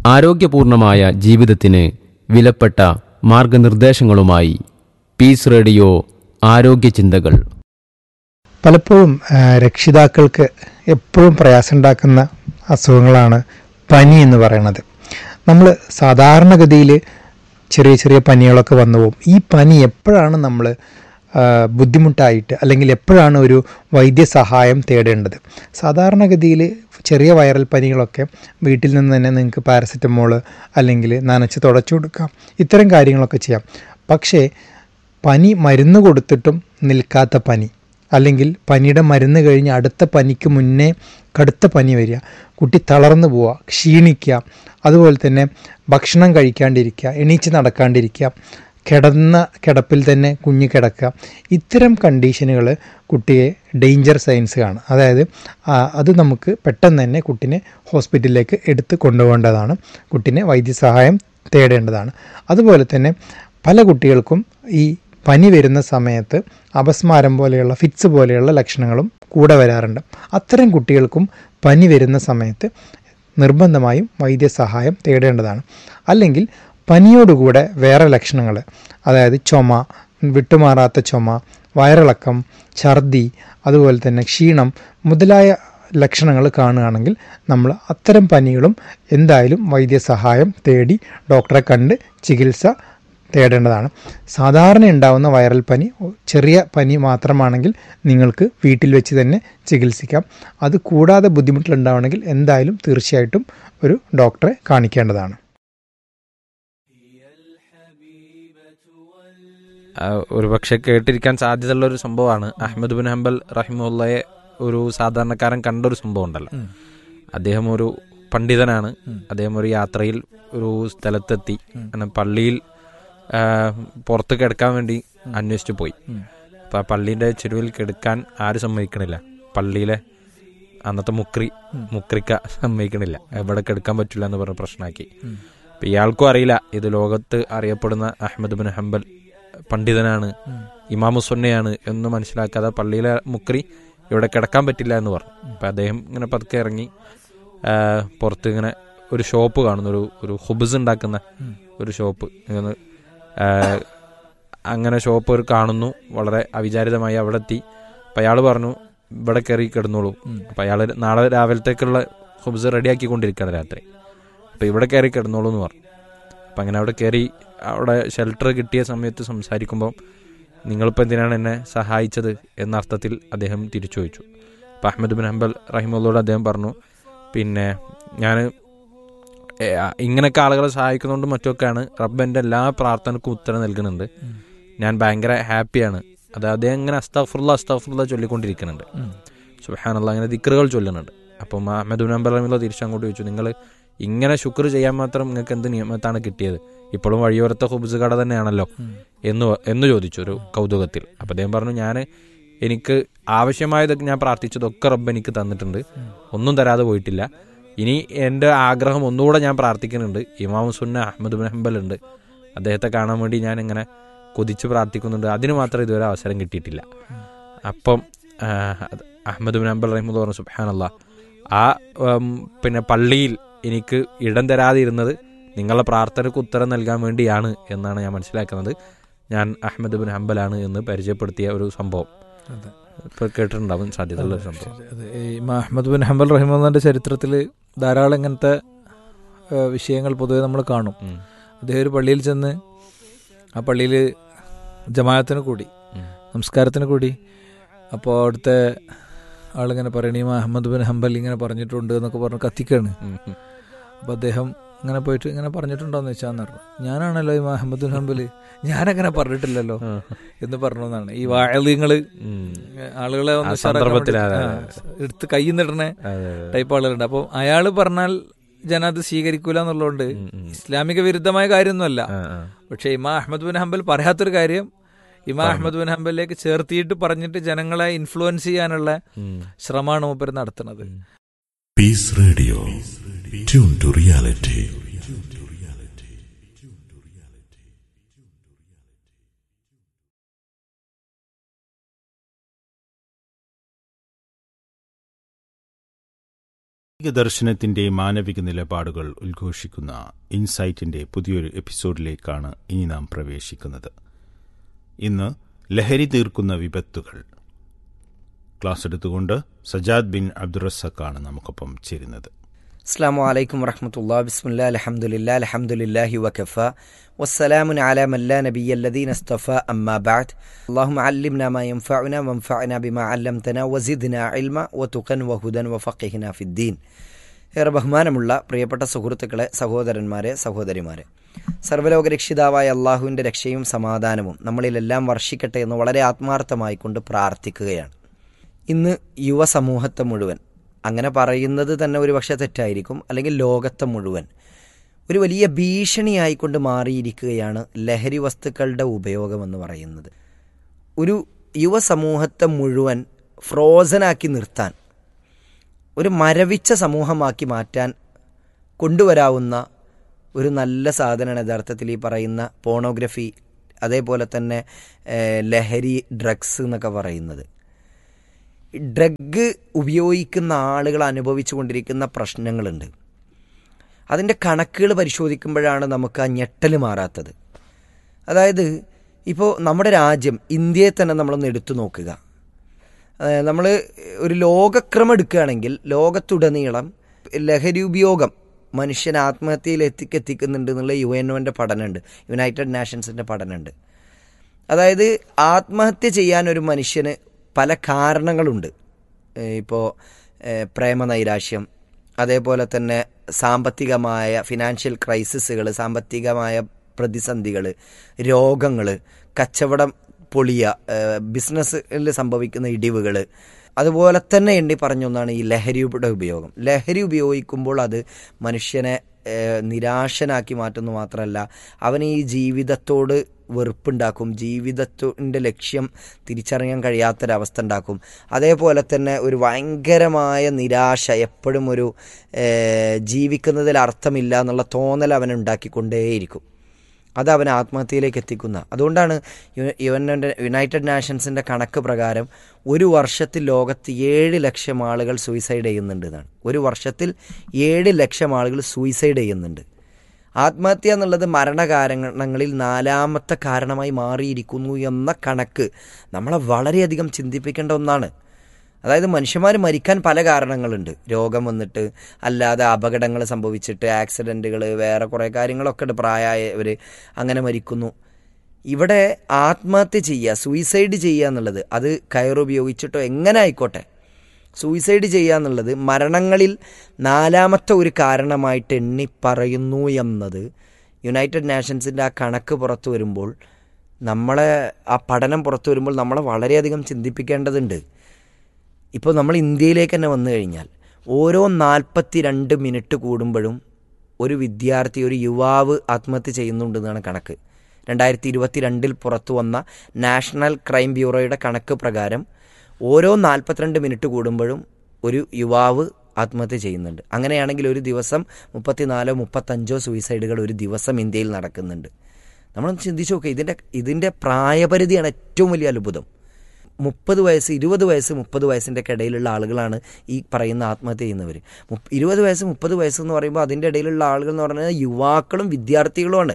ആരോഗ്യപൂർണമായ ജീവിതത്തിന് വിലപ്പെട്ട മാർഗനിർദ്ദേശങ്ങളുമായി piece radio ആരോഗ്യ ചിന്തകൾ പലപ്പോഴും ആ, രക്ഷിതാക്കൾക്ക് എപ്പോഴും പ്രയാസമുണ്ടാക്കുന്ന അസുഖങ്ങളാണ് പനി എന്ന് പറയുന്നത് നമ്മൾ സാധാരണഗതിയിൽ ചെറിയ ചെറിയ പനികളൊക്കെ വന്നു പോകും ഈ പനി എപ്പോഴാണ് നമ്മൾ ബുദ്ധിമുട്ടായിട്ട് അല്ലെങ്കിൽ എപ്പോഴാണ് ഒരു വൈദ്യസഹായം തേടേണ്ടത് സാധാരണഗതിയിൽ ചെറിയ വൈറൽ പനികളൊക്കെ വീട്ടിൽ നിന്ന് തന്നെ നിങ്ങൾക്ക് പാരസെറ്റമോൾ അല്ലെങ്കിൽ നനച്ച് തുടച്ചു കൊടുക്കാം ഇത്തരം കാര്യങ്ങളൊക്കെ ചെയ്യാം പക്ഷേ പനി മരുന്ന് കൊടുത്തിട്ടും നിൽക്കാത്ത പനി അല്ലെങ്കിൽ പനിയുടെ മരുന്ന് കഴിഞ്ഞ് അടുത്ത പനിക്ക് മുന്നേ കടുത്ത പനി വരിക കുട്ടി തളർന്നു പോവുക ക്ഷീണിക്കുക അതുപോലെ തന്നെ ഭക്ഷണം കഴിക്കാണ്ടിരിക്കുക എണീച്ച് നടക്കാണ്ടിരിക്കുക കിടന്ന കിടപ്പിൽ തന്നെ കുഞ്ഞ് കിടക്കുക ഇത്തരം കണ്ടീഷനുകൾ കുട്ടിയെ ഡേഞ്ചർ സയൻസ് ആണ് അതായത് ആ, അത് നമുക്ക് പെട്ടെന്ന് തന്നെ കുട്ടിനെ ഹോസ്പിറ്റലിലേക്ക് എടുത്ത് കൊണ്ടുപോകേണ്ടതാണ് കുട്ടിനെ വൈദ്യസഹായം തേടേണ്ടതാണ് അതുപോലെ തന്നെ പല കുട്ടികൾക്കും ഈ പനി വരുന്ന സമയത്ത് അപസ്മാരം പോലെയുള്ള ഫിറ്റ്സ് പോലെയുള്ള ലക്ഷണങ്ങളും കൂടെ വരാറുണ്ട് അത്തരം കുട്ടികൾക്കും പനി വരുന്ന സമയത്ത് നിർബന്ധമായും വൈദ്യസഹായം തേടേണ്ടതാണ് അല്ലെങ്കിൽ പനിയോടുകൂടെ വേറെ ലക്ഷണങ്ങൾ അതായത് ചുമ വിട്ടുമാറാത്ത ചുമ വയറിളക്കം ഛർദി അതുപോലെ തന്നെ ക്ഷീണം മുതലായ ലക്ഷണങ്ങൾ കാണുകയാണെങ്കിൽ നമ്മൾ അത്തരം പനികളും എന്തായാലും വൈദ്യസഹായം തേടി ഡോക്ടറെ കണ്ട് ചികിത്സ തേടേണ്ടതാണ് സാധാരണ ഉണ്ടാവുന്ന വൈറൽ പനി ചെറിയ പനി മാത്രമാണെങ്കിൽ നിങ്ങൾക്ക് വീട്ടിൽ വെച്ച് തന്നെ ചികിത്സിക്കാം അത് കൂടാതെ ബുദ്ധിമുട്ടുണ്ടാവണമെങ്കിൽ എന്തായാലും തീർച്ചയായിട്ടും ഒരു ഡോക്ടറെ കാണിക്കേണ്ടതാണ് ഒരു പക്ഷെ കേട്ടിരിക്കാൻ സാധ്യതയുള്ള ഒരു സംഭവമാണ് അഹമ്മദ് ബിൻ ഹംബൽ റഹിമുള്ളയെ ഒരു സാധാരണക്കാരൻ കണ്ട ഒരു സംഭവം ഉണ്ടല്ലോ അദ്ദേഹം ഒരു പണ്ഡിതനാണ് അദ്ദേഹം ഒരു യാത്രയിൽ ഒരു സ്ഥലത്തെത്തി അങ്ങനെ പള്ളിയിൽ ആ, പുറത്ത് കിടക്കാൻ വേണ്ടി അന്വേഷിച്ചു പോയി അപ്പൊ ആ പള്ളിയുടെ ചെരുവിൽ കിടക്കാൻ ആരും സമ്മതിക്കണില്ല പള്ളിയിലെ അന്നത്തെ മുക്രി മുക്രിക്ക സമ്മതിക്കണില്ല എവിടെ കിടക്കാൻ പറ്റില്ല എന്ന് പറഞ്ഞ് പ്രശ്നമാക്കി അപ്പൊ ഇയാൾക്കും അറിയില്ല ഇത് ലോകത്ത് അറിയപ്പെടുന്ന അഹമ്മദ് ബിൻ ഹംബൽ പണ്ഡിതനാണ് ഇമാമുസുന്നയാണ് എന്ന് മനസ്സിലാക്കാതെ പള്ളിയിലെ മുക്രി ഇവിടെ കിടക്കാൻ പറ്റില്ല എന്ന് പറഞ്ഞു അപ്പൊ അദ്ദേഹം ഇങ്ങനെ പതുക്കെ ഇറങ്ങി ആ, പുറത്ത് ഇങ്ങനെ ഒരു ഷോപ്പ് കാണുന്നു ഒരു ഒരു ഹുബ്സ് ഉണ്ടാക്കുന്ന ഒരു ഷോപ്പ് ഇങ്ങനെ, ആ, അങ്ങനെ ഷോപ്പ് ഒരു കാണുന്നു വളരെ അവിചാരിതമായി അവിടെ എത്തി അപ്പൊ അയാൾ പറഞ്ഞു ഇവിടെ കയറി കിടന്നോളൂ അപ്പൊ അയാൾ നാളെ രാവിലത്തേക്കുള്ള ഹുബ്സ് റെഡിയാക്കി കൊണ്ടിരിക്കുകയാണ് രാത്രി അപ്പൊ ഇവിടെ കയറി കിടന്നോളൂ എന്ന് പറഞ്ഞു അപ്പൊ അങ്ങനെ അവിടെ കയറി അവിടെ ഷെൽട്ടർ കിട്ടിയ സമയത്ത് സംസാരിക്കുമ്പോൾ നിങ്ങളിപ്പോൾ എന്തിനാണ് എന്നെ സഹായിച്ചത് എന്ന അർത്ഥത്തിൽ അദ്ദേഹം തിരിച്ചു ചോദിച്ചു അപ്പം അഹമ്മദ് ബിൻ ഹംബൽ റഹിമുള്ളോട് അദ്ദേഹം പറഞ്ഞു പിന്നെ ഞാൻ ഇങ്ങനെയൊക്കെ ആളുകളെ സഹായിക്കുന്നതുകൊണ്ട് മറ്റൊക്കെയാണ് റബ്ബ് എൻ്റെ എല്ലാ പ്രാർത്ഥനക്കും ഉത്തരം നൽകുന്നുണ്ട് ഞാൻ ഭയങ്കര ഹാപ്പിയാണ് അത് അദ്ദേഹം ഇങ്ങനെ അസ്താഫുള്ള അസ്താഫുള്ള ചൊല്ലിക്കൊണ്ടിരിക്കുന്നുണ്ട് സുഹാനുള്ള അങ്ങനെ ദിക്കറുകൾ ചൊല്ലുന്നുണ്ട് അപ്പം അഹമ്മദ് ബിൻ ഹംബൽ റഹിമുള്ള തിരിച്ചങ്ങോട്ട് ചോദിച്ചു നിങ്ങൾ ഇങ്ങനെ ശുക്ർ ചെയ്യാൻ മാത്രം നിങ്ങൾക്ക് എന്ത് നിയമത്താണ് കിട്ടിയത് ഇപ്പോഴും വഴിയോരത്തെ ഹുബ്സ് കട തന്നെയാണല്ലോ എന്ന് വ- എന്ന് ചോദിച്ചു ഒരു കൗതുകത്തിൽ അപ്പം അദ്ദേഹം പറഞ്ഞു ഞാൻ എനിക്ക് ആവശ്യമായതൊക്കെ ഞാൻ പ്രാർത്ഥിച്ചതൊക്കെ റബ്ബ് എനിക്ക് തന്നിട്ടുണ്ട് ഒന്നും തരാതെ പോയിട്ടില്ല ഇനി എൻ്റെ ആഗ്രഹം ഒന്നുകൂടെ ഞാൻ പ്രാർത്ഥിക്കുന്നുണ്ട് ഇമാം സുന്ന അഹമ്മദ് ബിൻ ഹംബൽ ഉണ്ട് അദ്ദേഹത്തെ കാണാൻ വേണ്ടി ഞാൻ ഇങ്ങനെ കൊതിച്ച് പ്രാർത്ഥിക്കുന്നുണ്ട് അതിന് മാത്രം ഇതുവരെ അവസരം കിട്ടിയിട്ടില്ല അപ്പം ആ, അത് അഹമ്മദ് ബിൻ ഹംബൽ റഹിമുള്ള പറഞ്ഞു സുബാനല്ല ആ ഉം, പിന്നെ പള്ളിയിൽ എനിക്ക് ഇടം തരാതെ ഇരുന്നത് നിങ്ങളുടെ പ്രാർത്ഥനയ്ക്ക് ഉത്തരം നൽകാൻ വേണ്ടിയാണ് എന്നാണ് ഞാൻ മനസ്സിലാക്കുന്നത് ഞാൻ അഹമ്മദ് ബിൻ ഹംബലാണ് എന്ന് പരിചയപ്പെടുത്തിയ ഒരു സംഭവം അതെ. ഇപ്പൊ കേട്ടിട്ടുണ്ടാവും സാധ്യതയുള്ള ഒരു സംഭവം അതെ ഈ ഇമാം അഹമ്മദ് ബിൻ ഹംബൽ റഹിമുള്ളന്റെ ചരിത്രത്തിൽ ധാരാളം ഇങ്ങനത്തെ ആ, വിഷയങ്ങൾ പൊതുവെ നമ്മൾ കാണും ഉം. അദ്ദേഹം ഒരു പള്ളിയിൽ ചെന്ന് ആ പള്ളിയിൽ ജമാഅത്തിന് കൂടി ഉം. നമസ്കാരത്തിന് കൂടി അപ്പോൾ അവിടുത്തെ ആളിങ്ങനെ പറയണ ഇമാം അഹമ്മദ് ബിൻ ഹംബൽ ഇങ്ങനെ പറഞ്ഞിട്ടുണ്ട് എന്നൊക്കെ പറഞ്ഞ് കത്തിക്കാണ് ഉം, ഉം. അപ്പോൾ അദ്ദേഹം ഇങ്ങനെ പോയിട്ട് ഇങ്ങനെ പറഞ്ഞിട്ടുണ്ടോന്ന് വെച്ചാന്ന് പറഞ്ഞു ഞാനാണല്ലോ ഇമാം അഹമ്മദ് ബിൻ ഹംബൽ ഞാനങ്ങനെ പറഞ്ഞിട്ടില്ലല്ലോ ആ. എന്ന് പറഞ്ഞു എന്നാണ് ഈ വാഴലിങ്ങള് ഉം. ആളുകളെ ഒന്ന് ആ ഉഷാറാക്കാൻ സന്ദർഭത്തിൽ വേണ്ടി- അതെ, ആ, എടുത്ത് കൈ നിടണേ അതെ, അതെ. ടൈപ്പ് ആളുകളുണ്ട് അപ്പോൾ അയാൾ പറഞ്ഞാൽ ജനം അത് സ്വീകരിക്കൂല എന്നുള്ളതുകൊണ്ട് ഉം, ഉം. ഇസ്ലാമിക വിരുദ്ധമായ കാര്യമൊന്നുമല്ല ആ, ആ. പക്ഷേ ഇമാ അഹമ്മദ് ബിൻ ഹംബൽ പറയാത്തൊരു കാര്യം ഇമാ അഹമ്മദ് ബിൻ ഹംബലിലേക്ക് ചേർത്തിയിട്ട് പറഞ്ഞിട്ട് ജനങ്ങളെ ഇൻഫ്ലുവൻസ് ചെയ്യാനുള്ള ഉം. ശ്രമമാണ് മൂപ്പർ നടത്തുന്നത് Peace Radio. Tune to reality. ഇസ്ലാമിക ദർശനത്തിന്റെ മാനവിക നിലപാടുകൾ ഉദ്ഘോഷിക്കുന്ന ഇൻസൈറ്റിന്റെ പുതിയൊരു എപ്പിസോഡിലേക്കാണ് ഇനി നാം പ്രവേശിക്കുന്നത് ഇന്ന് ലഹരി തീർക്കുന്ന വിപത്തുകൾ ക്ലാസ് എടുത്തുകൊണ്ട് സജാദ് ബിൻ അബ്ദുറസക്കാണ് നമുക്കൊപ്പം ചേരുന്നത് അസ്സാം വലൈക്കും വറഹമത്തുള്ള ബിസ്മില്ല അലഹമുല്ല അലഹമുല്ലാഹി വഖഫ വസ്സലാമുൻ അല മല്ല നബിയ الذين اصطفى أما بعد اللهم علمنا ما ينفعنا وانفعنا بما علمتنا وزدنا علما وتقا وهدى وفقهنا في الدين ഏറെ ബഹുമാനമുള്ള പ്രിയപ്പെട്ട സുഹൃത്തുക്കളെ സഹോദരന്മാരെ സഹോദരിമാരെ സർവ്വലോക രക്ഷിതാവായ അള്ളാഹുവിൻ്റെ രക്ഷയും സമാധാനവും നമ്മളിലെല്ലാം വർഷിക്കട്ടെ എന്ന് വളരെ ആത്മാർത്ഥമായി കൊണ്ട് പ്രാർത്ഥിക്കുകയാണ് ഇന്ന് യുവസമൂഹത്തെ മുഴുവൻ അങ്ങനെ പറയുന്നത് തന്നെ ഒരു പക്ഷേ തെറ്റായിരിക്കും അല്ലെങ്കിൽ ലോകത്തെ മുഴുവൻ ഒരു വലിയ ഭീഷണിയായിക്കൊണ്ട് മാറിയിരിക്കുകയാണ് ലഹരി വസ്തുക്കളുടെ ഉപയോഗം എന്ന് പറയുന്നത് ഒരു യുവസമൂഹത്തെ മുഴുവൻ ഫ്രോസനാക്കി നിർത്താൻ ഒരു മരവിച്ച സമൂഹമാക്കി മാറ്റാൻ കൊണ്ടുവരാവുന്ന ഒരു നല്ല സാധനമാണ് യഥാർത്ഥത്തിൽ ഈ പറയുന്ന പോണോഗ്രഫി അതേപോലെ തന്നെ ഏഹ്, ലഹരി ഡ്രഗ്സ് എന്നൊക്കെ പറയുന്നത് ഡ്രഗ് ഉപയോഗിക്കുന്ന ആളുകൾ അനുഭവിച്ചു കൊണ്ടിരിക്കുന്ന പ്രശ്നങ്ങളുണ്ട് അതിൻ്റെ കണക്കുകൾ പരിശോധിക്കുമ്പോഴാണ് നമുക്ക് ആ ഞെട്ടൽ മാറാത്തത് അതായത് ഇപ്പോൾ നമ്മുടെ രാജ്യം ഇന്ത്യയെ തന്നെ നമ്മളൊന്ന് എടുത്തു നോക്കുക നമ്മൾ ഒരു ലോകക്രമം എടുക്കുകയാണെങ്കിൽ ലോകത്തുടനീളം ലഹരി ഉപയോഗം മനുഷ്യൻ ആത്മഹത്യയിൽ എത്തിക്കെത്തിക്കുന്നുണ്ട് എന്നുള്ള യു എൻ ഒൻ്റെ പഠനമുണ്ട് യുണൈറ്റഡ് നാഷൻസിൻ്റെ പഠനമുണ്ട് അതായത് ആത്മഹത്യ ചെയ്യാൻ ഒരു മനുഷ്യന് പല കാരണങ്ങളുണ്ട് ഇപ്പോൾ പ്രേമനൈരാശ്യം അതേപോലെ തന്നെ സാമ്പത്തികമായ ഫിനാൻഷ്യൽ ക്രൈസിസുകൾ സാമ്പത്തികമായ പ്രതിസന്ധികൾ രോഗങ്ങൾ കച്ചവടം പൊളിയ ബിസിനസ്സിൽ സംഭവിക്കുന്ന ഇടിവുകൾ അതുപോലെ തന്നെ എണ്ണി പറഞ്ഞൊന്നാണ് ഈ ലഹരിയുടെ ഉപയോഗം ലഹരി ഉപയോഗിക്കുമ്പോൾ അത് മനുഷ്യനെ ഏഹ്, നിരാശനാക്കി മാറ്റുന്നു മാത്രമല്ല അവന് ഈ ജീവിതത്തോട് വെറുപ്പുണ്ടാക്കും ജീവിതത്തിൻ്റെ ലക്ഷ്യം തിരിച്ചറിയാൻ കഴിയാത്തൊരവസ്ഥ ഉണ്ടാക്കും അതേപോലെ തന്നെ ഒരു ഭയങ്കരമായ നിരാശ എപ്പോഴും ഒരു ഏഹ്, ജീവിക്കുന്നതിൽ അർത്ഥമില്ല എന്നുള്ള തോന്നൽ അവൻ ഉണ്ടാക്കിക്കൊണ്ടേയിരിക്കും അത് അവനെ ആത്മഹത്യയിലേക്ക് എത്തിക്കുന്ന അതുകൊണ്ടാണ് യു- യുവൻ്റെ യുണൈറ്റഡ് നാഷൻസിൻ്റെ കണക്ക് പ്രകാരം ഒരു വർഷത്തിൽ ലോകത്ത് ഏഴ് ലക്ഷം ആളുകൾ സൂയിസൈഡ് ചെയ്യുന്നുണ്ട് എന്നാണ് ഒരു വർഷത്തിൽ ഏഴ് ലക്ഷം ആളുകൾ സൂയിസൈഡ് ചെയ്യുന്നുണ്ട് ആത്മഹത്യ എന്നുള്ളത് മരണകാരണങ്ങളിൽ നാലാമത്തെ കാരണമായി മാറിയിരിക്കുന്നു എന്ന കണക്ക് നമ്മളെ വളരെയധികം ചിന്തിപ്പിക്കേണ്ട ഒന്നാണ് അതായത് മനുഷ്യന്മാർ മരിക്കാൻ പല കാരണങ്ങളുണ്ട് രോഗം വന്നിട്ട് അല്ലാതെ അപകടങ്ങൾ സംഭവിച്ചിട്ട് ആക്സിഡൻറ്റുകൾ വേറെ കുറേ കാര്യങ്ങളൊക്കെ ഉണ്ട് പ്രായമായവർ അങ്ങനെ മരിക്കുന്നു ഇവിടെ ആത്മഹത്യ ചെയ്യുക സൂയിസൈഡ് ചെയ്യുക എന്നുള്ളത് അത് കയറുപയോഗിച്ചിട്ടോ എങ്ങനെ ആയിക്കോട്ടെ സൂയിസൈഡ് ചെയ്യുക എന്നുള്ളത് മരണങ്ങളിൽ നാലാമത്തെ ഒരു കാരണമായിട്ട് എണ്ണി പറയുന്നു എന്നത് യുണൈറ്റഡ് നാഷൻസിൻ്റെ ആ കണക്ക് പുറത്തു വരുമ്പോൾ നമ്മളെ ആ പഠനം പുറത്തു വരുമ്പോൾ നമ്മളെ വളരെയധികം ചിന്തിപ്പിക്കേണ്ടതുണ്ട് ഇപ്പോൾ നമ്മൾ ഇന്ത്യയിലേക്ക് തന്നെ വന്നു കഴിഞ്ഞാൽ ഓരോ നാൽപ്പത്തി രണ്ട് മിനിറ്റ് കൂടുമ്പോഴും ഒരു വിദ്യാർത്ഥി ഒരു യുവാവ് ആത്മഹത്യ ചെയ്യുന്നുണ്ടെന്നാണ് കണക്ക് രണ്ടായിരത്തി ഇരുപത്തി രണ്ടിൽ പുറത്തു വന്ന നാഷണൽ ക്രൈം ബ്യൂറോയുടെ കണക്ക് പ്രകാരം ഓരോ നാൽപ്പത്തിരണ്ട് മിനിറ്റ് കൂടുമ്പോഴും ഒരു യുവാവ് ആത്മഹത്യ ചെയ്യുന്നുണ്ട് അങ്ങനെയാണെങ്കിൽ ഒരു ദിവസം മുപ്പത്തിനാലോ മുപ്പത്തഞ്ചോ സൂയിസൈഡുകൾ ഒരു ദിവസം ഇന്ത്യയിൽ നടക്കുന്നുണ്ട് നമ്മളൊന്ന് ചിന്തിച്ചു നോക്കുക ഇതിൻ്റെ ഇതിൻ്റെ പ്രായപരിധിയാണ് ഏറ്റവും വലിയ അത്ഭുതം മുപ്പത് വയസ്സ് ഇരുപത് വയസ്സ് മുപ്പത് വയസ്സിൻ്റെ ഒക്കെ ഇടയിലുള്ള ആളുകളാണ് ഈ പറയുന്ന ആത്മഹത്യ ചെയ്യുന്നവർ മുപ്പ- ഇരുപത് വയസ്സ് മുപ്പത് വയസ്സ് എന്ന് പറയുമ്പോൾ അതിൻ്റെ ഇടയിലുള്ള ആളുകൾ എന്ന് പറഞ്ഞാൽ യുവാക്കളും വിദ്യാർത്ഥികളുമാണ്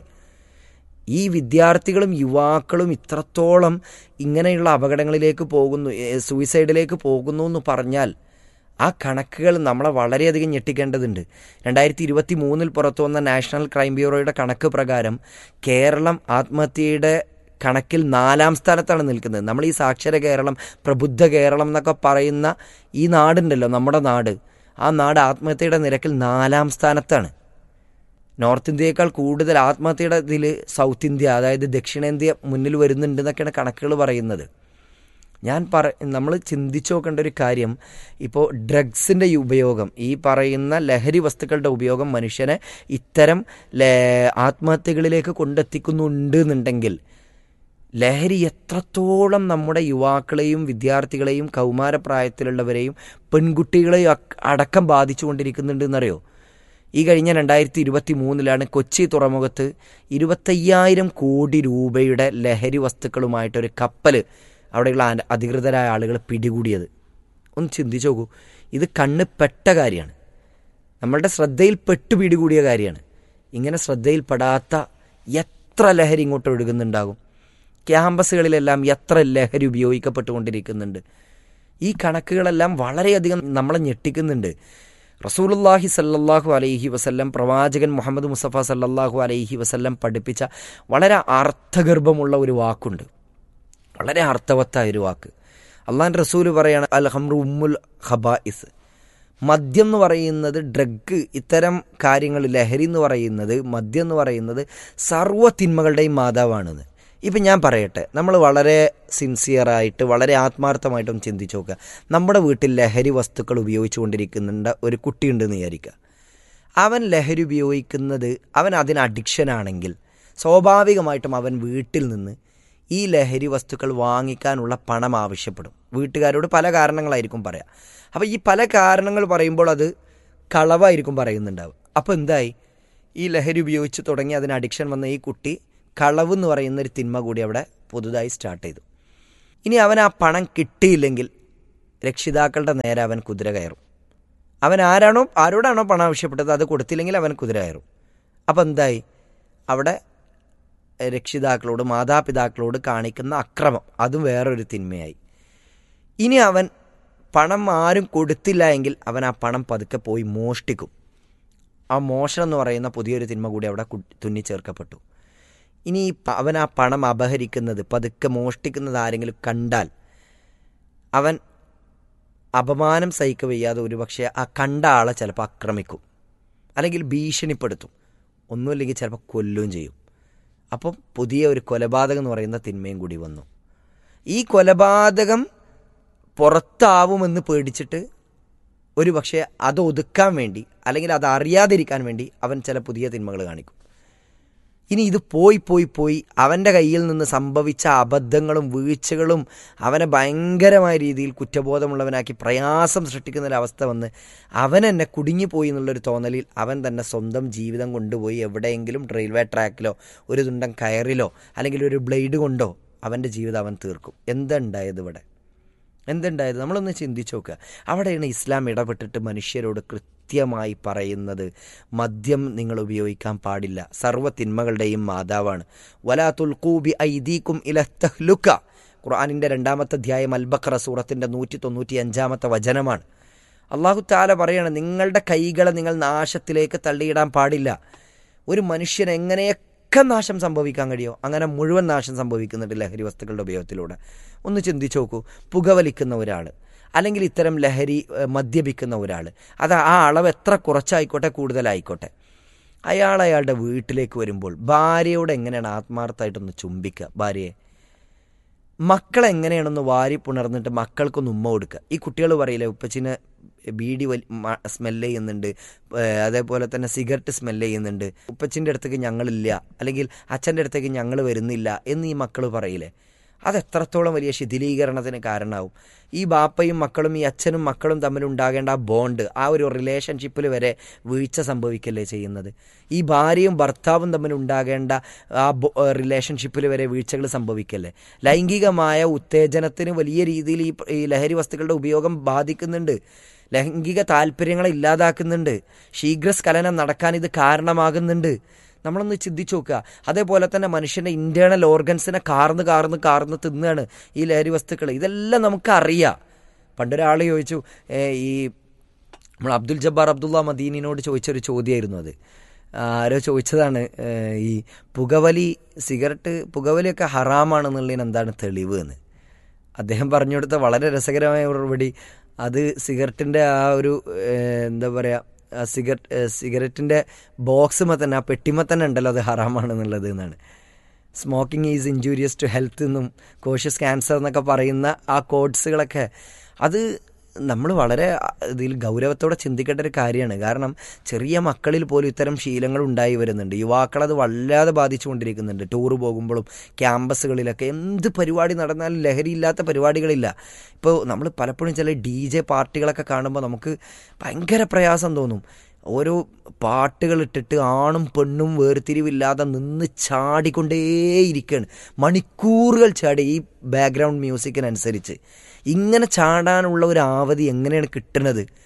ഈ വിദ്യാർത്ഥികളും യുവാക്കളും ഇത്രത്തോളം ഇങ്ങനെയുള്ള അപകടങ്ങളിലേക്ക് പോകുന്നു ഏ, സൂയിസൈഡിലേക്ക് പോകുന്നു എന്ന് പറഞ്ഞാൽ ആ കണക്കുകൾ നമ്മളെ വളരെയധികം ഞെട്ടിക്കേണ്ടതുണ്ട് രണ്ടായിരത്തി ഇരുപത്തി മൂന്നിൽ പുറത്തു വന്ന നാഷണൽ ക്രൈം ബ്യൂറോയുടെ കണക്ക് പ്രകാരം കേരളം ആത്മഹത്യയുടെ കണക്കിൽ നാലാം സ്ഥാനത്താണ് നിൽക്കുന്നത് നമ്മൾ ഈ സാക്ഷര കേരളം പ്രബുദ്ധ കേരളം എന്നൊക്കെ പറയുന്ന ഈ നാടുണ്ടല്ലോ നമ്മുടെ നാട് ആ നാട് ആത്മഹത്യയുടെ നിരക്കിൽ നാലാം സ്ഥാനത്താണ് നോർത്ത് ഇന്ത്യയേക്കാൾ കൂടുതൽ ആത്മഹത്യയുടെ ഇതിൽ സൗത്ത് ഇന്ത്യ അതായത് ദക്ഷിണേന്ത്യ മുന്നിൽ വരുന്നുണ്ട് എന്നൊക്കെയാണ് കണക്കുകൾ പറയുന്നത് ഞാൻ പറ നമ്മൾ ചിന്തിച്ചു നോക്കേണ്ട ഒരു കാര്യം ഇപ്പോൾ ഡ്രഗ്സിൻ്റെ ഉപയോഗം ഈ പറയുന്ന ലഹരി വസ്തുക്കളുടെ ഉപയോഗം മനുഷ്യനെ ഇത്തരം ലേ- ആത്മഹത്യകളിലേക്ക് കൊണ്ടെത്തിക്കുന്നുണ്ട് എന്നുണ്ടെങ്കിൽ ലഹരി എത്രത്തോളം നമ്മുടെ യുവാക്കളെയും വിദ്യാർത്ഥികളെയും കൗമാരപ്രായത്തിലുള്ളവരെയും പെൺകുട്ടികളെയും അക്ക് അടക്കം ബാധിച്ചുകൊണ്ടിരിക്കുന്നുണ്ടെന്നറിയോ ഈ കഴിഞ്ഞ രണ്ടായിരത്തി ഇരുപത്തി മൂന്നിലാണ് കൊച്ചി തുറമുഖത്ത് ഇരുപത്തയ്യായിരം കോടി രൂപയുടെ ലഹരി വസ്തുക്കളുമായിട്ടൊരു കപ്പൽ അവിടെയുള്ള ആ- അധികൃതരായ ആളുകൾ പിടികൂടിയത് ഒന്ന് ചിന്തിച്ചു നോക്കൂ ഇത് കണ്ണ് പെട്ട കാര്യമാണ് നമ്മളുടെ ശ്രദ്ധയിൽ പെട്ടുപിടികൂടിയ കാര്യമാണ് ഇങ്ങനെ ശ്രദ്ധയിൽപ്പെടാത്ത എത്ര ലഹരി ഇങ്ങോട്ട് ഒഴുകുന്നുണ്ടാകും ക്യാമ്പസുകളിലെല്ലാം എത്ര ലഹരി ഉപയോഗിക്കപ്പെട്ടുകൊണ്ടിരിക്കുന്നുണ്ട് ഈ കണക്കുകളെല്ലാം വളരെയധികം നമ്മളെ ഞെട്ടിക്കുന്നുണ്ട് റസൂലുല്ലാഹി സല്ലല്ലാഹു അലൈഹി വസല്ലം പ്രവാചകൻ മുഹമ്മദ് മുസഫ സല്ലല്ലാഹു അലൈഹി വസല്ലം പഠിപ്പിച്ച വളരെ അർത്ഥഗർഭമുള്ള ഒരു വാക്കുണ്ട് വളരെ അർത്ഥവത്തായ ഒരു വാക്ക് അള്ളാൻ റസൂല് പറയാണ് അൽ ഹംറു ഉമ്മുൽ ഹബായിസ് മദ്യം എന്ന് പറയുന്നത് ഡ്രഗ് ഇത്തരം കാര്യങ്ങൾ ലഹരി എന്ന് പറയുന്നത് മദ്യം എന്ന് പറയുന്നത് സർവ്വ തിന്മകളുടെയും മാതാവാണെന്ന് ഇപ്പം ഞാൻ പറയട്ടെ നമ്മൾ വളരെ സിൻസിയറായിട്ട് വളരെ ആത്മാർത്ഥമായിട്ടും ചിന്തിച്ചു നോക്കുക നമ്മുടെ വീട്ടിൽ ലഹരി വസ്തുക്കൾ ഉപയോഗിച്ചുകൊണ്ടിരിക്കുന്നുണ്ട് ഒരു കുട്ടിയുണ്ടെന്ന് വിചാരിക്കുക അവൻ ലഹരി ഉപയോഗിക്കുന്നത് അവൻ അതിന് അഡിക്ഷനാണെങ്കിൽ സ്വാഭാവികമായിട്ടും അവൻ വീട്ടിൽ നിന്ന് ഈ ലഹരി വസ്തുക്കൾ വാങ്ങിക്കാനുള്ള പണം ആവശ്യപ്പെടും വീട്ടുകാരോട് പല കാരണങ്ങളായിരിക്കും പറയാം അപ്പോൾ ഈ പല കാരണങ്ങൾ പറയുമ്പോൾ അത് കളവായിരിക്കും പറയുന്നുണ്ടാവും അപ്പോൾ എന്തായി ഈ ലഹരി ഉപയോഗിച്ച് തുടങ്ങി അതിന് അഡിക്ഷൻ വന്ന ഈ കുട്ടി കളവ് എന്ന് പറയുന്ന ഒരു തിന്മ കൂടി അവിടെ പുതുതായി സ്റ്റാർട്ട് ചെയ്തു ഇനി അവൻ ആ പണം കിട്ടിയില്ലെങ്കിൽ രക്ഷിതാക്കളുടെ നേരെ അവൻ കുതിര കയറും അവൻ ആരാണോ ആരോടാണോ പണം ആവശ്യപ്പെട്ടത് അത് കൊടുത്തില്ലെങ്കിൽ അവൻ കുതിര കയറും അപ്പം എന്തായി അവിടെ രക്ഷിതാക്കളോട് മാതാപിതാക്കളോട് കാണിക്കുന്ന അക്രമം അതും വേറൊരു തിന്മയായി ഇനി അവൻ പണം ആരും കൊടുത്തില്ല എങ്കിൽ അവൻ ആ പണം പതുക്കെ പോയി മോഷ്ടിക്കും ആ മോഷണം എന്ന് പറയുന്ന പുതിയൊരു തിന്മ കൂടി അവിടെ തുന്നിച്ചേർക്കപ്പെട്ടു ഇനി അവൻ ആ പണം അപഹരിക്കുന്നത് പതുക്കെ മോഷ്ടിക്കുന്നത് ആരെങ്കിലും കണ്ടാൽ അവൻ അപമാനം സഹിക്ക വയ്യാതെ ഒരുപക്ഷെ ആ കണ്ട ആളെ ചിലപ്പോൾ ആക്രമിക്കും അല്ലെങ്കിൽ ഭീഷണിപ്പെടുത്തും ഒന്നുമില്ലെങ്കിൽ ചിലപ്പോൾ കൊല്ലുകയും ചെയ്യും അപ്പം പുതിയ ഒരു കൊലപാതകം എന്ന് പറയുന്ന തിന്മയും കൂടി വന്നു ഈ കൊലപാതകം പുറത്താവുമെന്ന് പേടിച്ചിട്ട് ഒരു പക്ഷേ അത് ഒതുക്കാൻ വേണ്ടി അല്ലെങ്കിൽ അത് അറിയാതിരിക്കാൻ വേണ്ടി അവൻ ചില പുതിയ തിന്മകൾ കാണിക്കും ഇനി ഇത് പോയി പോയി പോയി അവൻ്റെ കയ്യിൽ നിന്ന് സംഭവിച്ച അബദ്ധങ്ങളും വീഴ്ചകളും അവനെ ഭയങ്കരമായ രീതിയിൽ കുറ്റബോധമുള്ളവനാക്കി പ്രയാസം സൃഷ്ടിക്കുന്ന ഒരവസ്ഥ വന്ന് അവൻ എന്നെ കുടുങ്ങിപ്പോയി എന്നുള്ളൊരു തോന്നലിൽ അവൻ തന്നെ സ്വന്തം ജീവിതം കൊണ്ടുപോയി എവിടെയെങ്കിലും റെയിൽവേ ട്രാക്കിലോ ഒരു തുണ്ടം കയറിലോ അല്ലെങ്കിൽ ഒരു ബ്ലേഡ് കൊണ്ടോ അവൻ്റെ ജീവിതം അവൻ തീർക്കും എന്തുണ്ടായത് ഇവിടെ എന്തുണ്ടായത് നമ്മളൊന്ന് ചിന്തിച്ചു നോക്കുക അവിടെയാണ് ഇസ്ലാം ഇടപെട്ടിട്ട് മനുഷ്യരോട് കൃത്യമായി പറയുന്നത് മദ്യം നിങ്ങൾ ഉപയോഗിക്കാൻ പാടില്ല സർവ്വ തിന്മകളുടെയും മാതാവാണ് വലാ തുൽക്കൂബി ഐദീക്കും ഇലത്തഹ്ലുക്ക ഖുർആാനിൻ്റെ രണ്ടാമത്തെ അധ്യായം അൽബക്കറ സൂറത്തിൻ്റെ നൂറ്റി തൊണ്ണൂറ്റി അഞ്ചാമത്തെ വചനമാണ് അള്ളാഹു താല പറയാണ് നിങ്ങളുടെ കൈകളെ നിങ്ങൾ നാശത്തിലേക്ക് തള്ളിയിടാൻ പാടില്ല ഒരു മനുഷ്യൻ എങ്ങനെയൊക്കെ നാശം സംഭവിക്കാൻ കഴിയുമോ അങ്ങനെ മുഴുവൻ നാശം സംഭവിക്കുന്നുണ്ട് ലഹരി വസ്തുക്കളുടെ ഉപയോഗത്തിലൂടെ ഒന്ന് ചിന്തിച്ചു നോക്കൂ പുകവലിക്കുന്ന ഒരാൾ അല്ലെങ്കിൽ ഇത്തരം ലഹരി മദ്യപിക്കുന്ന ഒരാൾ അത് ആ അളവ് എത്ര കുറച്ചായിക്കോട്ടെ കൂടുതലായിക്കോട്ടെ അയാൾ അയാളുടെ വീട്ടിലേക്ക് വരുമ്പോൾ ഭാര്യയോട് എങ്ങനെയാണ് ആത്മാർത്ഥമായിട്ടൊന്ന് ചുംബിക്കുക ഭാര്യയെ മക്കളെ എങ്ങനെയാണൊന്ന് വാരി പുണർന്നിട്ട് മക്കൾക്കൊന്ന് ഉമ്മ കൊടുക്കുക ഈ കുട്ടികൾ പറയില്ലേ ഉപ്പച്ചിന് ബീഡി വലി സ്മെല്ല് ചെയ്യുന്നുണ്ട് അതേപോലെ തന്നെ സിഗരറ്റ് സ്മെല്ല് ചെയ്യുന്നുണ്ട് ഉപ്പച്ചിൻ്റെ അടുത്തേക്ക് ഞങ്ങളില്ല അല്ലെങ്കിൽ അച്ഛൻ്റെ അടുത്തേക്ക് ഞങ്ങൾ വരുന്നില്ല എന്ന് ഈ മക്കൾ പറയില്ലേ അത് എത്രത്തോളം വലിയ ശിഥിലീകരണത്തിന് കാരണമാവും ഈ ബാപ്പയും മക്കളും ഈ അച്ഛനും മക്കളും തമ്മിൽ ഉണ്ടാകേണ്ട ആ ബോണ്ട് ആ ഒരു റിലേഷൻഷിപ്പിൽ വരെ വീഴ്ച സംഭവിക്കല്ലേ ചെയ്യുന്നത് ഈ ഭാര്യയും ഭർത്താവും തമ്മിൽ ഉണ്ടാകേണ്ട ആ റിലേഷൻഷിപ്പിൽ വരെ വീഴ്ചകൾ സംഭവിക്കല്ലേ ലൈംഗികമായ ഉത്തേജനത്തിന് വലിയ രീതിയിൽ ഈ ഈ ലഹരി വസ്തുക്കളുടെ ഉപയോഗം ബാധിക്കുന്നുണ്ട് ലൈംഗിക താല്പര്യങ്ങളെ ഇല്ലാതാക്കുന്നുണ്ട് ശീഘ്രസ്ഖലനം നടക്കാൻ ഇത് കാരണമാകുന്നുണ്ട് നമ്മളൊന്ന് ചിന്തിച്ചു നോക്കുക അതേപോലെ തന്നെ മനുഷ്യൻ്റെ ഇൻറ്റേർണൽ ഓർഗൻസിനെ കാർന്ന് കാർന്ന് കാർന്ന് തിന്നുകയാണ് ഈ ലഹരി വസ്തുക്കൾ ഇതെല്ലാം നമുക്കറിയാം പണ്ടൊരാൾ ചോദിച്ചു ഈ നമ്മൾ അബ്ദുൽ ജബ്ബാർ അബ്ദുള്ള മദീനിനോട് ചോദിച്ചൊരു ചോദ്യമായിരുന്നു അത് ആരോ ചോദിച്ചതാണ് ഈ പുകവലി സിഗരറ്റ് പുകവലിയൊക്കെ ഹറാമാണെന്നുള്ളതിന് എന്താണ് തെളിവ് എന്ന് അദ്ദേഹം പറഞ്ഞു കൊടുത്ത വളരെ രസകരമായ മറുപടി അത് സിഗരറ്റിൻ്റെ ആ ഒരു എന്താ പറയുക സിഗരറ്റ് സിഗരറ്റിൻ്റെ ബോക്സുമ തന്നെ ആ പെട്ടിമ തന്നെ ഉണ്ടല്ലോ അത് ഹറാമാണെന്നുള്ളത് എന്നാണ് smoking is injurious to health എന്നും കോഷ്യസ് ക്യാൻസർ എന്നൊക്കെ പറയുന്ന ആ കോഡ്സുകളൊക്കെ അത് നമ്മൾ വളരെ ഇതിൽ ഗൗരവത്തോടെ ചിന്തിക്കേണ്ട ഒരു കാര്യമാണ് കാരണം ചെറിയ മക്കളിൽ പോലും ഇത്തരം ശീലങ്ങൾ ഉണ്ടായി വരുന്നുണ്ട് യുവാക്കളത് വല്ലാതെ ബാധിച്ചുകൊണ്ടിരിക്കുന്നുണ്ട് ടൂർ പോകുമ്പോഴും ക്യാമ്പസുകളിലൊക്കെ എന്ത് പരിപാടി നടന്നാലും ലഹരിയില്ലാത്ത പരിപാടികളില്ല ഇപ്പോൾ നമ്മൾ പലപ്പോഴും ചില ഡി ജെ പാർട്ടികളൊക്കെ കാണുമ്പോൾ നമുക്ക് ഭയങ്കര പ്രയാസം തോന്നും ഓരോ പാട്ടുകൾ ഇട്ടിട്ട് ആണും പെണ്ണും വേർതിരിവില്ലാതെ നിന്ന് ചാടിക്കൊണ്ടേയിരിക്കുകയാണ് മണിക്കൂറുകൾ ചാടി ഈ ബാക്ക്ഗ്രൗണ്ട് മ്യൂസിക്കിനനുസരിച്ച് ഇങ്ങനെ ചാടാനുള്ള ഒരു ആവധി എങ്ങനെയാണ് കിട്ടുന്നത്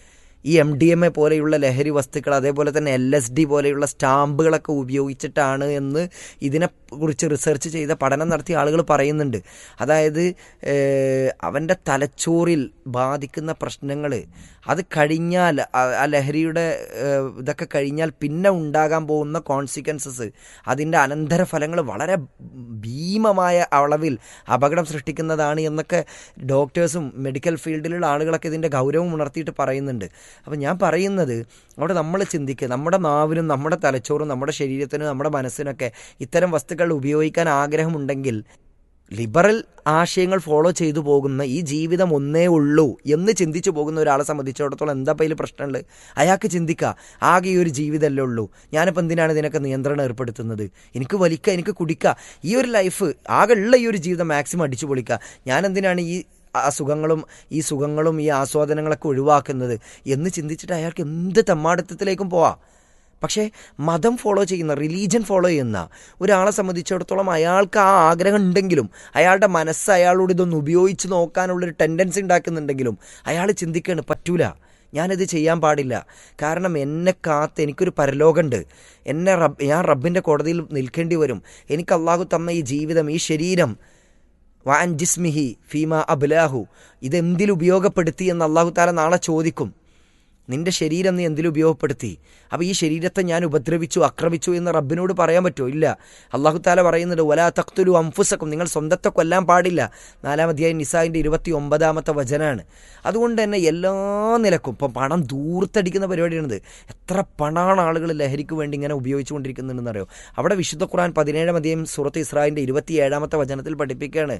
ഈ എം ഡി എം എ പോലെയുള്ള ലഹരി വസ്തുക്കൾ അതേപോലെ തന്നെ എൽ എസ് ഡി പോലെയുള്ള സ്റ്റാമ്പുകളൊക്കെ ഉപയോഗിച്ചിട്ടാണ് എന്ന് ഇതിനെക്കുറിച്ച് റിസർച്ച് ചെയ്ത പഠനം നടത്തിയ ആളുകൾ പറയുന്നുണ്ട് അതായത് ഏഹ്, അവൻ്റെ തലച്ചോറിൽ ബാധിക്കുന്ന പ്രശ്നങ്ങൾ അത് കഴിഞ്ഞാൽ ആ- ആ ലഹരിയുടെ ഏഹ്, ഇതൊക്കെ കഴിഞ്ഞാൽ പിന്നെ ഉണ്ടാകാൻ പോകുന്ന കോൺസിക്വൻസസ് അതിൻ്റെ അനന്തരഫലങ്ങൾ വളരെ ഭീമമായ അളവിൽ അപകടം സൃഷ്ടിക്കുന്നതാണ് എന്നൊക്കെ ഡോക്ടേഴ്സും മെഡിക്കൽ ഫീൽഡിലുള്ള ആളുകളൊക്കെ ഇതിൻ്റെ ഗൗരവം ഉണർത്തിയിട്ട് പറയുന്നുണ്ട് അപ്പം ഞാൻ പറയുന്നത് അവിടെ നമ്മൾ ചിന്തിക്കുക നമ്മുടെ നാവിനും നമ്മുടെ തലച്ചോറും നമ്മുടെ ശരീരത്തിനും നമ്മുടെ മനസ്സിനൊക്കെ ഇത്തരം വസ്തുക്കൾ ഉപയോഗിക്കാൻ ആഗ്രഹമുണ്ടെങ്കിൽ ലിബറൽ ആശയങ്ങൾ ഫോളോ ചെയ്തു പോകുന്ന ഈ ജീവിതം ഒന്നേ ഉള്ളൂ എന്ന് ചിന്തിച്ചു പോകുന്ന ഒരാളെ സംബന്ധിച്ചിടത്തോളം എന്താ ഇതിൽ പ്രശ്നമുള്ളത് അയാൾക്ക് ചിന്തിക്കുക ആകെ ഈ ഒരു ജീവിതമല്ലേ ഉള്ളൂ ഞാനിപ്പോൾ എന്തിനാണ് ഇതിനൊക്കെ നിയന്ത്രണം ഏർപ്പെടുത്തുന്നത് എനിക്ക് വലിക്കുക എനിക്ക് കുടിക്കുക ഈ ഒരു ലൈഫ് ആകെ ഉള്ള ഈ ഒരു ജീവിതം മാക്സിമം അടിച്ചു പൊളിക്കുക ഞാൻ എന്തിനാണ് ഈ ആ സുഖങ്ങളും ഈ സുഖങ്ങളും ഈ ആസ്വാദനങ്ങളൊക്കെ ഒഴിവാക്കുന്നത് എന്ന് ചിന്തിച്ചിട്ട് അയാൾക്ക് എന്ത് തെമ്മാടിത്തത്തിലേക്കും പോവാം പക്ഷേ മതം ഫോളോ ചെയ്യുന്ന റിലീജൻ ഫോളോ ചെയ്യുന്ന ഒരാളെ സംബന്ധിച്ചിടത്തോളം അയാൾക്ക് ആ ആഗ്രഹം ഉണ്ടെങ്കിലും അയാളുടെ മനസ്സ് അയാളോട് ഇതൊന്ന് ഉപയോഗിച്ച് നോക്കാനുള്ളൊരു ടെൻഡൻസി ഉണ്ടാക്കുന്നുണ്ടെങ്കിലും അയാൾ ചിന്തിക്കുകയാണ് പറ്റൂല ഞാനിത് ചെയ്യാൻ പാടില്ല കാരണം എന്നെ കാത്ത് എനിക്കൊരു പരലോകമുണ്ട് എന്നെ റബ്ബ് ഞാൻ റബ്ബിൻ്റെ കോടതിയിൽ നിൽക്കേണ്ടി വരും എനിക്ക് അള്ളാഹു തന്ന ഈ ജീവിതം ഈ ശരീരം വാൻ ജിസ്മിഹി ഫീമ അബ്ലാഹു ഇതെന്തിൽ ഉപയോഗപ്പെടുത്തി എന്ന് അള്ളാഹു താല നാളെ ചോദിക്കും നിന്റെ ശരീരം നീ എന്തിൽ ഉപയോഗപ്പെടുത്തി അപ്പോൾ ഈ ശരീരത്തെ ഞാൻ ഉപദ്രവിച്ചു ആക്രമിച്ചു എന്ന് റബ്ബിനോട് പറയാൻ പറ്റുമോ ഇല്ല അള്ളാഹു താല പറയുന്നുണ്ട് വലാ തഖ്തുലു അംഫുസക്കും നിങ്ങൾ സ്വന്തത്തെ കൊല്ലാൻ പാടില്ല നാലാം അധ്യായം നിസായിൻ്റെ ഇരുപത്തി ഒമ്പതാമത്തെ വചനാണ് അതുകൊണ്ട് തന്നെ എല്ലാ നിലക്കും ഇപ്പം പണം ദൂർത്തടിക്കുന്ന പരിപാടിയാണിത് എത്ര പണമാണ് ആളുകൾ ലഹരിക്ക് വേണ്ടി ഇങ്ങനെ ഉപയോഗിച്ചുകൊണ്ടിരിക്കുന്നുണ്ടെന്ന് അറിയോ അവിടെ വിശുദ്ധ ഖുർആൻ പതിനേഴാം അധ്യായം സൂറത്ത് ഇസ്രായിൻ്റെ ഇരുപത്തിയേഴാമത്തെ വചനത്തിൽ പഠിപ്പിക്കുകയാണ്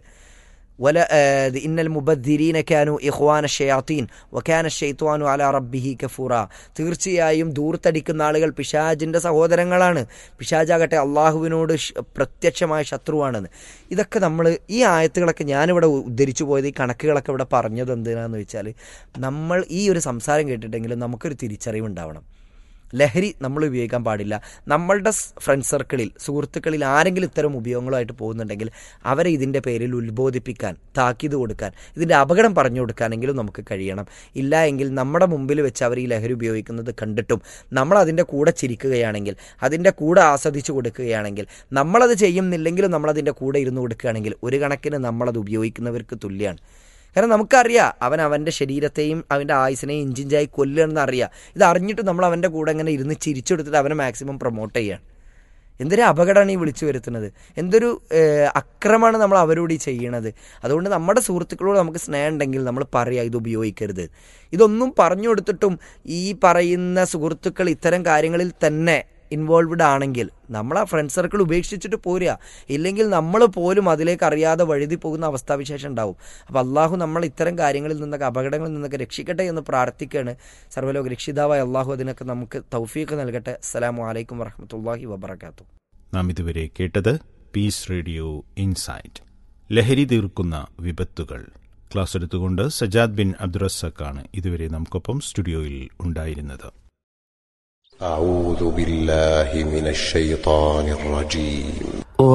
വല ഏഹ്, ഇന്നൽ മുബദ്ദിരീന കാനു ഇഖ്വാന ഷയാത്തീൻ വക്കാന ഷെയ്ത്വാനു അല റബ്ബിഹി കഫൂറ തീർച്ചയായും ദൂർത്തടിക്കുന്ന ആളുകൾ പിശാജിൻ്റെ സഹോദരങ്ങളാണ് പിശാജാകട്ടെ അള്ളാഹുവിനോട് ശ- പ്രത്യക്ഷമായ ശത്രുവാണെന്ന് ഇതൊക്കെ നമ്മൾ ഈ ആയത്തുകളൊക്കെ ഞാനിവിടെ ഉദ്ധരിച്ചു പോയത് ഈ കണക്കുകളൊക്കെ ഇവിടെ പറഞ്ഞത് എന്തിനാന്ന് വെച്ചാൽ നമ്മൾ ഈ ഒരു സംസാരം കേട്ടിട്ടെങ്കിലും നമുക്കൊരു തിരിച്ചറിവുണ്ടാവണം ലഹരി നമ്മൾ ഉപയോഗിക്കാൻ പാടില്ല നമ്മളുടെ ഫ്രണ്ട് സർക്കിളിൽ സുഹൃത്തുക്കളിൽ ആരെങ്കിലും ഇത്തരം ഉപയോഗങ്ങളുമായിട്ട് പോകുന്നുണ്ടെങ്കിൽ അവരെ ഇതിൻ്റെ പേരിൽ ഉത്ബോധിപ്പിക്കാൻ താക്കീത് കൊടുക്കാൻ ഇതിൻ്റെ അപകടം പറഞ്ഞു കൊടുക്കാനെങ്കിലും നമുക്ക് കഴിയണം ഇല്ല എങ്കിൽ നമ്മുടെ മുമ്പിൽ വെച്ച് അവർ ഈ ലഹരി ഉപയോഗിക്കുന്നത് കണ്ടിട്ടും നമ്മൾ അതിൻ്റെ കൂടെ ചിരിക്കുകയാണെങ്കിൽ അതിൻ്റെ കൂടെ ആസ്വദിച്ച് കൊടുക്കുകയാണെങ്കിൽ നമ്മളത് ചെയ്യുന്നില്ലെങ്കിലും നമ്മളതിൻ്റെ കൂടെ ഇരുന്ന് കൊടുക്കുകയാണെങ്കിൽ ഒരു കണക്കിന് നമ്മളത് ഉപയോഗിക്കുന്നവർക്ക് തുല്യമാണ് കാരണം നമുക്കറിയാം അവൻ അവൻ്റെ ശരീരത്തെയും അവൻ്റെ ആയുസിനെയും ഇഞ്ചിഞ്ചായി കൊല്ലുകയെന്ന് അറിയാം ഇത് അറിഞ്ഞിട്ട് നമ്മൾ അവൻ്റെ കൂടെ ഇങ്ങനെ ഇരുന്ന് ചിരിച്ചെടുത്തിട്ട് അവനെ മാക്സിമം പ്രൊമോട്ട് ചെയ്യാണ് എന്തൊരു അപകടമാണ് ഈ വിളിച്ചു വരുത്തുന്നത് എന്തൊരു ഏഹ്, അക്രമമാണ് നമ്മൾ അവരോട് ഈ ചെയ്യണത് അതുകൊണ്ട് നമ്മുടെ സുഹൃത്തുക്കളോട് നമുക്ക് സ്നേഹം ഉണ്ടെങ്കിൽ നമ്മൾ പറയാം ഇത് ഉപയോഗിക്കരുത് ഇതൊന്നും പറഞ്ഞു കൊടുത്തിട്ടും ഈ പറയുന്ന സുഹൃത്തുക്കൾ ഇത്തരം കാര്യങ്ങളിൽ തന്നെ ഇൻവോൾവ്ഡ് ആണെങ്കിൽ നമ്മൾ ആ ഫ്രണ്ട് സർക്കിൾ ഉപേക്ഷിച്ചിട്ട് പോരുക ഇല്ലെങ്കിൽ നമ്മൾ പോലും അതിലേക്ക് അറിയാതെ വഴുതി പോകുന്ന അവസ്ഥാവിശേഷം ഉണ്ടാവും അപ്പോൾ അള്ളാഹു നമ്മൾ ഇത്തരം കാര്യങ്ങളിൽ നിന്നൊക്കെ അപകടങ്ങളിൽ നിന്നൊക്കെ രക്ഷിക്കട്ടെ എന്ന് പ്രാർത്ഥിക്കുകയാണ് സർവ്വലോക രക്ഷിതാവായ അള്ളാഹു അതിനൊക്കെ നമുക്ക് തൗഫീഖ് നൽകട്ടെ അസ്സലാമു അലൈക്കും വറഹമത്തല്ലാഹി വബർക്കാത്തു നാം ഇതുവരെ കേട്ടത് പീസ് റേഡിയോ ഇൻസൈറ്റ് ലഹരി തീർക്കുന്ന വിപത്തുകൾ ക്ലാസ് എടുത്തുകൊണ്ട് സജാദ് ബിൻ അബ്ദുറസക്കാണ് ഇതുവരെ നമുക്കൊപ്പം സ്റ്റുഡിയോയിൽ ഉണ്ടായിരുന്നത് أعوذ بالله من الشيطان الرجيم